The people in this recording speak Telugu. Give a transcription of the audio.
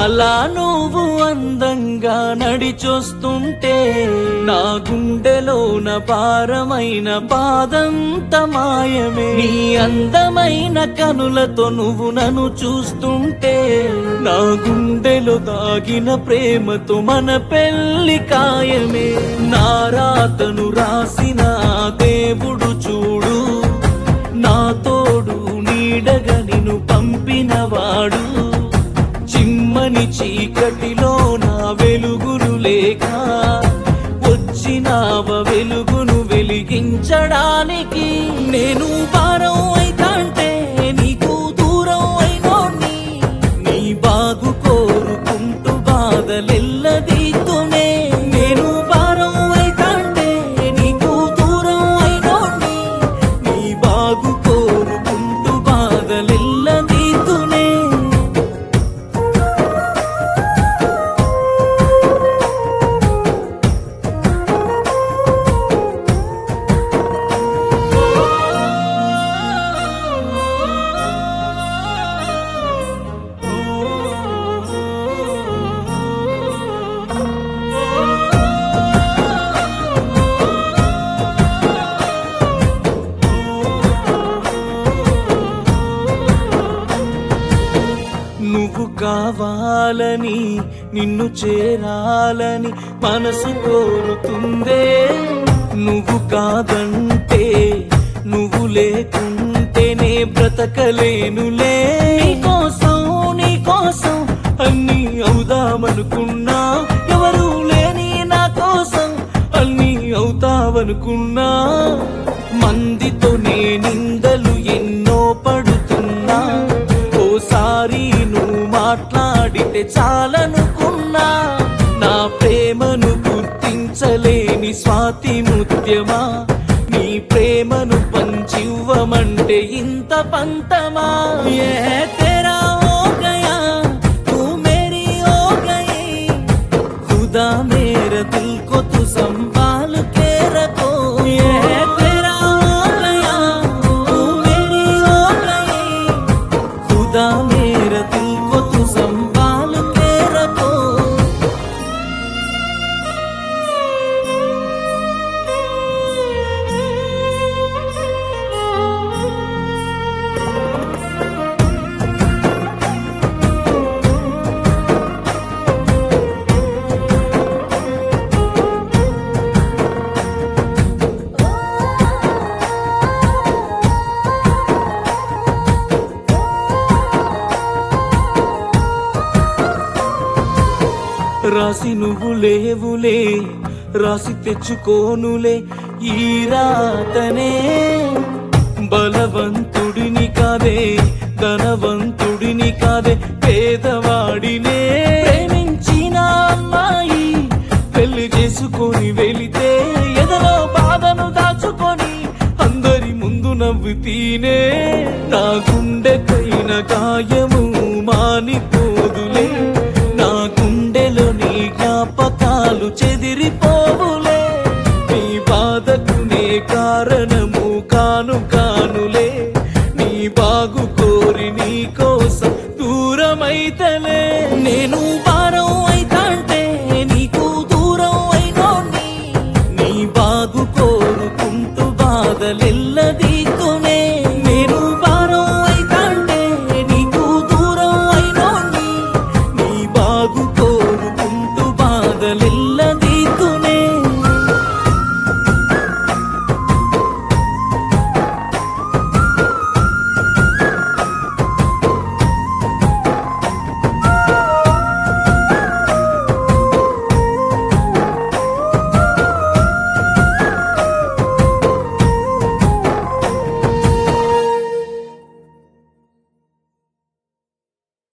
అలా నువ్వు అందంగా నడిచొస్తుంటే నా గుండెలోన భారమైన బాధంత మాయమే నీ అందమైన కనులతో నువ్వు నన్ను చూస్తుంటే నా గుండెలో దాగిన ప్రేమతో మన పెళ్లి కాయమే నా రాతను రాసిన ఆ దేవుడు చూడు నా తోడు నీడగా నిన్ను పంపినవాడు చిమ్మని చీకటిలో నా వెలుగులు లేక వచ్చినావ వెలుగును వెలిగించడానికి నేను భారం అయితాంటే నీకు దూరం అయినోణ్ణి నీ బాగు కోరుకుంటూ బాధలెల్లదీతునే నేను భారం అయితాంటే నీకు దూరం అయినోణ్ణి నీ బాగు కోరుకుంటూ బాధలెల్లదీతునే నువ్వు కావాలని నిన్ను చేరాలని మనసు కోరుతుందే నువ్వు కాదంటే నువ్వు లేకుంటేనే బ్రతకలేనులే నీకోసం నీకోసం అన్ని అవుదామనుకున్నా ఎవరు లేని నా కోసం అన్ని అవుతావనుకున్నా మందితో నే నిందలు ఎన్నో పడుతున్నా ఓసారి నువ్వు మాట్లాడితే చాలనుకున్నా నా ప్రేమను గుర్తించలేని స్వాతి ముత్యమా నీ ప్రేమను పంచివ్వమంటే ఇంత పంతమా ఏ తెరా ఓ గయా తూ మేరీ ఓ గయి खुदा मेरा दिल को तू संभाल के रखो ये तेरा हो गया तू मेरी हो गई खुदा मेरा दिल को तू संभाल के रखो రాసి నువ్వు లేవులే రాసి తెచ్చుకోనులే ఈ రాతనే బలవంతుడిని కాదే ధనవంతుడిని కాదే పేదవాడినే ప్రేమించిన అమ్మాయి పెళ్లి చేసుకొని వెళితే ఎదలో బాధను దాచుకొని అందరి ముందు నవ్వుతీనే నా గుండె